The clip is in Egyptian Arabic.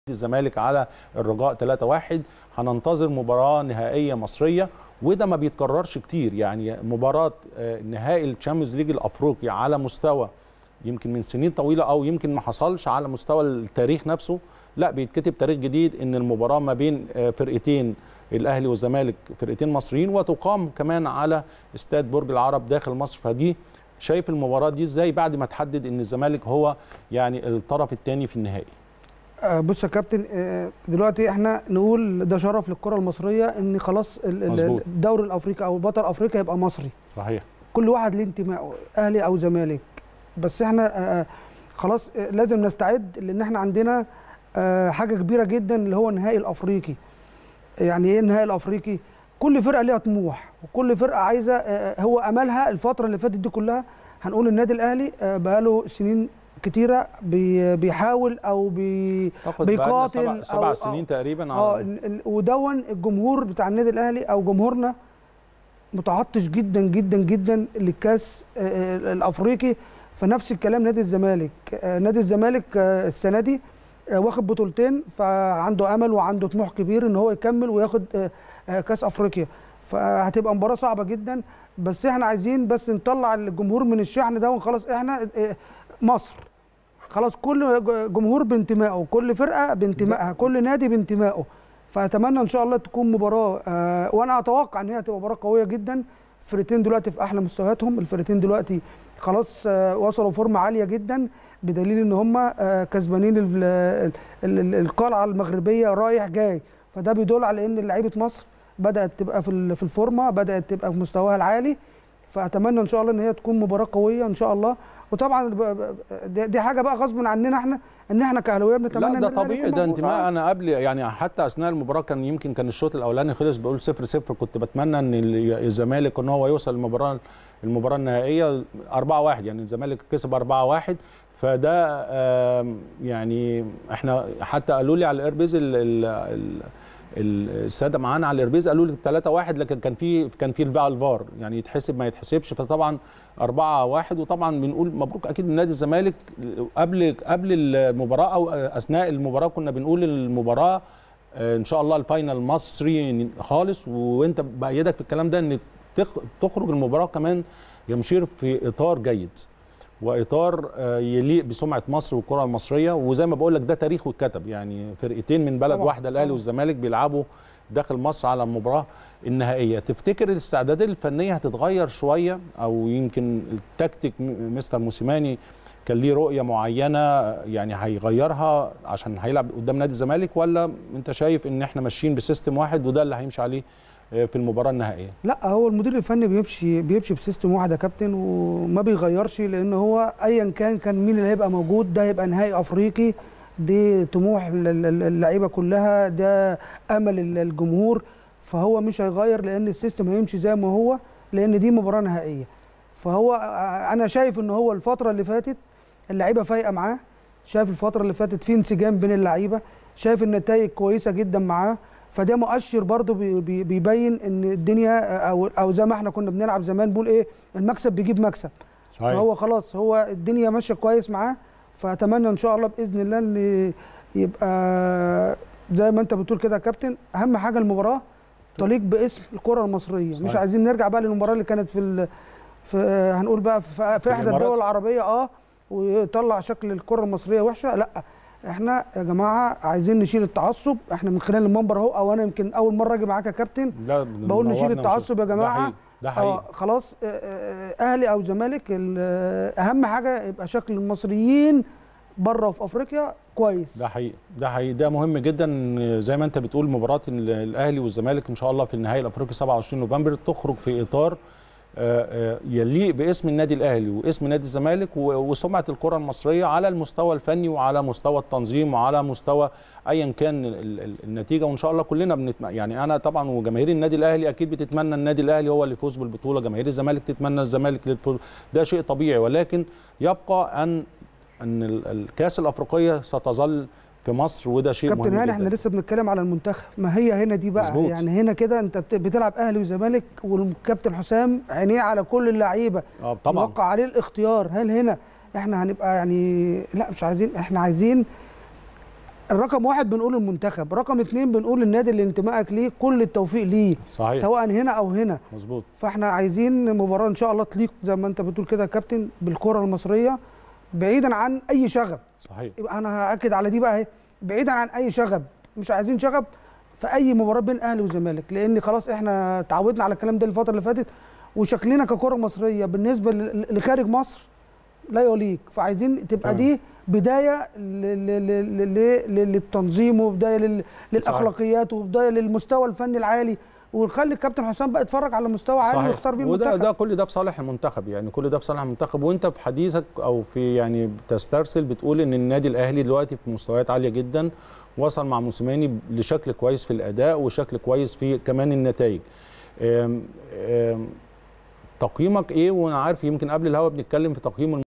الزمالك على الرجاء 3-1 هننتظر مباراه نهائيه مصريه وده ما بيتكررش كتير يعني مباراه آه، نهائي الشامبيونز ليج الافريقي على مستوى يمكن من سنين طويله او يمكن ما حصلش على مستوى التاريخ نفسه لا بيتكتب تاريخ جديد ان المباراه ما بين آه، فرقتين الاهلي والزمالك فرقتين مصريين وتقام كمان على استاد برج العرب داخل مصر فدي شايف المباراه دي ازاي بعد ما تحدد ان الزمالك هو يعني الطرف الثاني في النهائي آه، بص يا كابتن آه، دلوقتي احنا نقول ده شرف للكره المصريه ان خلاص ال- ال- مظبوط. الدوري الافريقي او بطل افريقيا يبقى مصري صحيح كل واحد ليه انتمائه اهلي او زمالك بس احنا آه، خلاص آه، لازم نستعد لان احنا عندنا آه، حاجه كبيره جدا اللي هو النهائي الافريقي يعني ايه النهائي الافريقي كل فرقه ليها طموح وكل فرقه عايزه آه، هو املها الفتره اللي فاتت دي كلها هنقول النادي الاهلي آه، بقاله سنين كتيره بي- بيحاول او بي اعتقد بقالنا بيقاتل سبع, سبع أو- سنين تقريبا اه على ال- ال- ودون الجمهور بتاع النادي الاهلي او جمهورنا متعطش جدا جدا جدا للكاس آه، آه، الافريقي فنفس الكلام نادي الزمالك آه، نادي الزمالك آه، السنه دي آه، واخد بطولتين فعنده امل وعنده طموح كبير ان هو يكمل وياخد آه، آه، كاس افريقيا فهتبقى مباراه صعبه جدا بس احنا عايزين بس نطلع الجمهور من الشحن ده وخلاص احنا آه، مصر خلاص كل جمهور بانتمائه كل فرقه بانتمائها كل نادي بانتمائه فاتمنى ان شاء الله تكون مباراه آه وانا اتوقع ان هي هتبقى مباراه قويه جدا الفرقتين دلوقتي في احلى مستوياتهم الفرقتين دلوقتي خلاص آه وصلوا فورمه عاليه جدا بدليل ان هم آه كسبانين ال- ال- ال- القلعه المغربيه رايح جاي فده بيدل على ان لعيبه مصر بدات تبقى في ال- في الفورمه بدات تبقى في مستواها العالي فاتمنى ان شاء الله ان هي تكون مباراه قويه ان شاء الله وطبعا ب- ب- دي دي حاجه بقى غصب عننا احنا ان احنا كاهلاويه بنتمنى لا إن ده الأهلي طبيعي يكون ده موجود. انتماء آه. انا قبل يعني حتى اثناء المباراه كان يمكن كان الشوط الاولاني خلص بقول 0 0 كنت بتمنى ان ال- الزمالك ان هو يوصل المباراه المباراه النهائيه 4 1 يعني الزمالك كسب 4 1 فده آم، يعني احنا حتى قالوا لي على الايربيز ال- ال- ال- ال- الساده معانا على الايربيز قالوا لي 3 1 لكن كان في كان في بقى الفار يعني يتحسب ما يتحسبش فطبعا 4 1 وطبعا بنقول مبروك اكيد لنادي الزمالك قبل قبل المباراه او اثناء المباراه كنا بنقول المباراه آه، ان شاء الله الفاينل مصري خالص وانت بايدك في الكلام ده ان تخ- تخرج المباراه كمان يا مشير في اطار جيد واطار آه، يليق بسمعه مصر والكره المصريه وزي ما بقول لك ده تاريخ واتكتب يعني فرقتين من بلد طبعاً، واحده الاهلي طبعاً. والزمالك بيلعبوا داخل مصر على المباراه النهائيه تفتكر الاستعدادات الفنيه هتتغير شويه او يمكن التكتيك م- مستر موسيماني كان ليه رؤيه معينه يعني هيغيرها عشان هيلعب قدام نادي الزمالك ولا انت شايف ان احنا ماشيين بسيستم واحد وده اللي هيمشي عليه آه، في المباراه النهائيه لا هو المدير الفني بيمشي بيمشي بسيستم واحد يا كابتن وما بيغيرش لان هو ايا كان كان مين اللي هيبقى موجود ده هيبقى نهائي افريقي دي طموح ال- ال- اللعيبه كلها ده امل ال- الجمهور فهو مش هيغير لان السيستم هيمشي زي ما هو لان دي مباراه نهائيه فهو آه، انا شايف ان هو الفتره اللي فاتت اللعيبه فايقه معاه شايف الفتره اللي فاتت في انسجام بين اللعيبه شايف النتائج كويسه جدا معاه فده مؤشر برضو بي- بي- بيبين ان الدنيا او او زي ما احنا كنا بنلعب زمان بنقول ايه المكسب بيجيب مكسب فهو خلاص هو الدنيا ماشيه كويس معاه فاتمنى ان شاء الله باذن الله ان يبقى زي ما انت بتقول كده يا كابتن اهم حاجه المباراه تليق باسم الكره المصريه مش صحيح. عايزين نرجع بقى للمباراه اللي كانت في ال... في هنقول بقى في, في احدى الإمارات. الدول العربيه اه ويطلع شكل الكره المصريه وحشه لا احنا يا جماعه عايزين نشيل التعصب احنا من خلال المنبر اهو او انا يمكن اول مره اجي معاك يا كابتن لا بقول نشيل منورنا التعصب يا وشكراً. جماعة. ده حقيقي ده حقيقي اه خلاص آه، آه، اهلي او زمالك ال- آه، اهم حاجه يبقى شكل المصريين بره وفي افريقيا كويس ده حقيقي ده حقيقي ده مهم جدا زي ما انت بتقول مباراه ال- الاهلي والزمالك ان شاء الله في النهائي الافريقي 27 نوفمبر تخرج في اطار آه، آه، يليق باسم النادي الاهلي واسم نادي الزمالك و- وسمعه الكره المصريه على المستوى الفني وعلى مستوى التنظيم وعلى مستوى ايا كان ال- ال- النتيجه وان شاء الله كلنا بنتم... يعني انا طبعا وجماهير النادي الاهلي اكيد بتتمنى النادي الاهلي هو اللي يفوز بالبطوله جماهير الزمالك تتمنى الزمالك للفوز ده شيء طبيعي ولكن يبقى ان ان ال- الكاس الافريقيه ستظل في مصر وده شيء كابتن مهم هاني جدا احنا لسه بنتكلم على المنتخب ما هي هنا دي بقى مظبوط. يعني هنا كده انت بت- بتلعب اهلي وزمالك والكابتن حسام عينيه على كل اللعيبه اه طبعا يوقع عليه الاختيار هل هنا احنا هنبقى يعني لا مش عايزين احنا عايزين الرقم واحد بنقول المنتخب رقم اتنين بنقول النادي اللي انتمائك ليه كل التوفيق ليه صحيح سواء هنا او هنا مظبوط فاحنا عايزين مباراه ان شاء الله تليق زي ما انت بتقول كده يا كابتن بالكره المصريه بعيدا عن اي شغب صحيح يبقى انا هاكد على دي بقى اهي بعيدا عن اي شغب مش عايزين شغب في اي مباراه بين اهلي وزمالك لان خلاص احنا اتعودنا على الكلام ده الفتره اللي فاتت وشكلنا ككره مصريه بالنسبه ل- لخارج مصر لا يليق فعايزين تبقى تمام. دي بدايه ل- ل- ل- ل- ل- للتنظيم وبدايه لل- للاخلاقيات وبدايه للمستوى الفني العالي ونخلي الكابتن حسام بقى يتفرج على مستوى عالي صحيح ويختار بيه وده المنتخب ده كل ده في صالح المنتخب يعني كل ده في صالح المنتخب وانت في حديثك او في يعني بتسترسل بتقول ان النادي الاهلي دلوقتي في مستويات عاليه جدا وصل مع موسيماني لشكل كويس في الاداء وشكل كويس في كمان النتائج أم- أم، تقييمك ايه وانا عارف يمكن قبل الهوا بنتكلم في تقييم